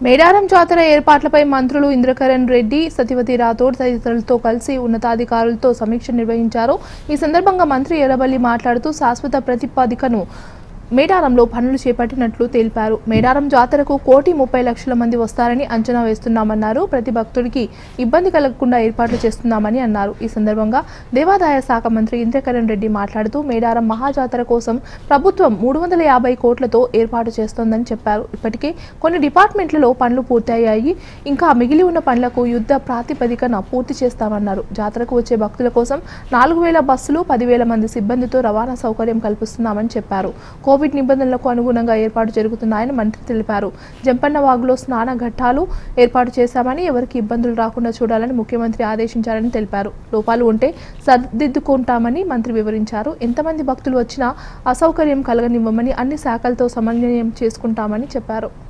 మేడారం జాతర ఏర్పాట్లపై మంత్రులు ఇంద్రకరణ్ రెడ్డి సత్యవతి రాథోడ్ తదితరులతో కలిసి ఉన్నతాధికారులతో సమీక్ష నిర్వహించారు ఈ సందర్భంగా మంత్రి ఎర్రబల్లి మాట్లాడుతూ శాశ్వత ప్రతిపాదికను మేడారంలో పనులు చేపట్టినట్లు తెలిపారు మేడారం జాతరకు కోటి ముప్పై లక్షల మంది వస్తారని అంచనా వేస్తున్నామన్నారు ప్రతి భక్తుడికి ఇబ్బంది కలగకుండా ఏర్పాట్లు చేస్తున్నామని అన్నారు ఈ సందర్భంగా దేవాదాయ శాఖ మంత్రి ఇంద్రకరణ్ రెడ్డి మాట్లాడుతూ మేడారం మహాజాతర కోసం ప్రభుత్వం మూడు వందల యాభై కోట్లతో ఏర్పాటు చేస్తోందని చెప్పారు ఇప్పటికే కొన్ని డిపార్ట్మెంట్లలో పనులు పూర్తయ్యాయి ఇంకా మిగిలి ఉన్న పనులకు యుద్ధ ప్రాతిపదికన పూర్తి చేస్తామన్నారు జాతరకు వచ్చే భక్తుల కోసం నాలుగు వేల బస్సులు పదివేల మంది సిబ్బందితో రవాణా సౌకర్యం కల్పిస్తున్నామని చెప్పారు కోవిడ్ నిబంధనలకు అనుగుణంగా ఏర్పాటు జరుగుతున్నాయని మంత్రి తెలిపారు జంపన్న వాగులో స్నాన ఘట్టాలు ఏర్పాటు చేశామని ఎవరికి ఇబ్బందులు రాకుండా చూడాలని ముఖ్యమంత్రి ఆదేశించారని తెలిపారు లోపాలు ఉంటే సరిదిద్దుకుంటామని మంత్రి వివరించారు ఎంతమంది భక్తులు వచ్చినా అసౌకర్యం కలగనివ్వమని అన్ని శాఖలతో సమన్వయం చేసుకుంటామని చెప్పారు